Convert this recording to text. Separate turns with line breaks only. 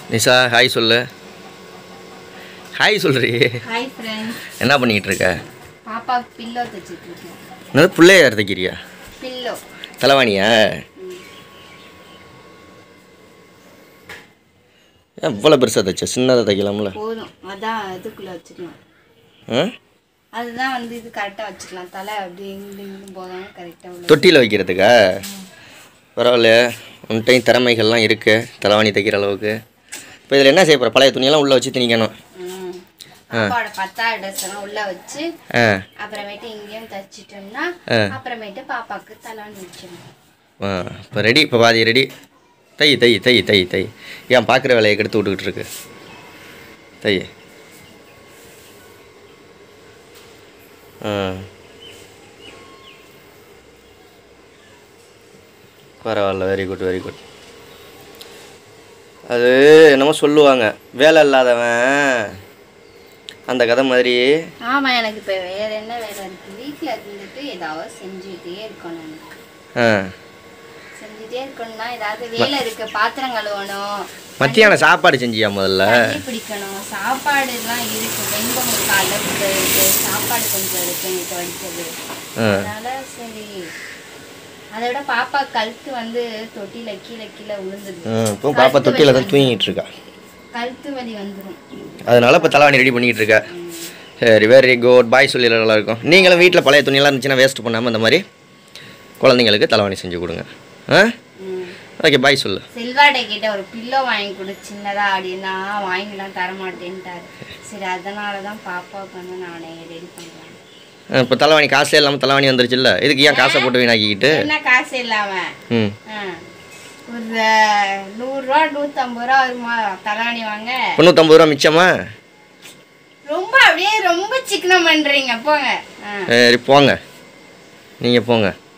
Nisha hi சொல்லு hi சொல்றி
hi friends
என்ன பண்ணிக்கிட்டு இருக்க
பாப்பாவுக்கு பில்லோ தைச்சிட்டு இருக்கேன்
என்னது பிள்ளைய தைக்கிறியா
பில்லோ
தலைவாணியா ஏன் இவ்வளோ பெருசாக தைச்ச சின்னதாக தைக்கலாம்ல
போதும் அதான் இதுக்குள்ளே வச்சுக்கலாம்
ஆ
அதுதான் வந்து இது கரெக்டாக வச்சுக்கலாம் தலை அப்படி இங்கிட்டு இங்கிட்டு போதாம கரெக்டாக உள்ள
தொட்டியில் வைக்கிறதுக்கா பரவாயில்ல உன்கிட்டையும் திறமைகள்லாம் இருக்கு தலைவாணி தைக்கிற அளவுக்கு இப்போ இதில் என்ன செய்ய போகிற பழைய துணியெல்லாம் உள்ளே வச்சு திணிக்கணும்
ம். பாப்பாவோட பத்தாவது ட்ரெஸ் எல்லாம் உள்ள வச்சு
ஆ
அப்புறமேட்டு இங்கேயும் தச்சிட்டோம்னா
ஆ.
அப்புறமேட்டு பாப்பாவுக்கு தலான்னு வச்சிடணும்
ஆ இப்போ ரெடி இப்போ பாதி ரெடி தை தை தை தை தை ஏன் பார்க்குற வேலையை கெடுத்து விட்டுக்கிட்டு இருக்கு தை ஆ பரவாயில்ல வெரி குட் வெரி குட் அது என்னமோ சொல்லுவாங்க வேலை இல்லாதவன் அந்த கதை மாதிரி
ஆமா எனக்கு இப்போ வேற என்ன வேலை இருக்கு வீட்டில் இருந்துட்டு ஏதாவது செஞ்சுட்டே இருக்கணும் எனக்கு
ஆ
செஞ்சுட்டே இருக்கணும்னா ஏதாவது வேலை இருக்கு பாத்திரம் கழுவணும்
மத்தியானம் சாப்பாடு செஞ்சியா முதல்ல
தண்ணி பிடிக்கணும் சாப்பாடு எல்லாம் இருக்கு வெண்பொங்கல் காலைல ஃபுட்டு இருக்கு சாப்பாடு கொஞ்சம் இருக்கு எனக்கு வடிக்கிறது
ஆ
அதனால சரி அதை விட பாப்பா கழுத்து வந்து தொட்டில கீழே கீழே விழுந்துருது
ம் இப்போ பாப்பா தொட்டியில் தான் தூங்கிட்டு இருக்கா
கழுத்து வலி வந்துடும்
அதனால இப்போ தலைவாணி ரெடி பண்ணிக்கிட்டு இருக்கா சரி வெரி குட் பாய் சொல்லி நல்லா இருக்கும் நீங்களும் வீட்டில் பழைய துணியெல்லாம் இருந்துச்சுன்னா வேஸ்ட் பண்ணாமல் இந்த மாதிரி குழந்தைங்களுக்கு தலைவாணி செஞ்சு கொடுங்க ஆ ஓகே பாய் சொல்லு
செல்வாடை கிட்ட ஒரு பில்லோ வாங்கி கொடு சின்னதா அப்படின்னா வாங்கிலாம் தர மாட்டேன்ட்டாரு சரி அதனால தான் பாப்பாவுக்கு வந்து நானே ரெடி பண்ணுறேன்
இப்போ தலைவாணி காசே இல்லாமல் தலைவாணி வந்துருச்சுல்ல இதுக்கு ஏன் காசை போட்டு வீணாக்கிக்கிட்டு
என்ன காசு இல்லாம
ம்
ஆ. ஒரு நூறுரூவா நூற்றம்பது ரூபா வருமா தலாணி வாங்க
முந்நூற்றம்பது ரூபா மிச்சமா
ரொம்ப அப்படியே ரொம்ப சிக்கனம் பண்றீங்க போங்க ஆ.
சரி போங்க நீங்கள் போங்க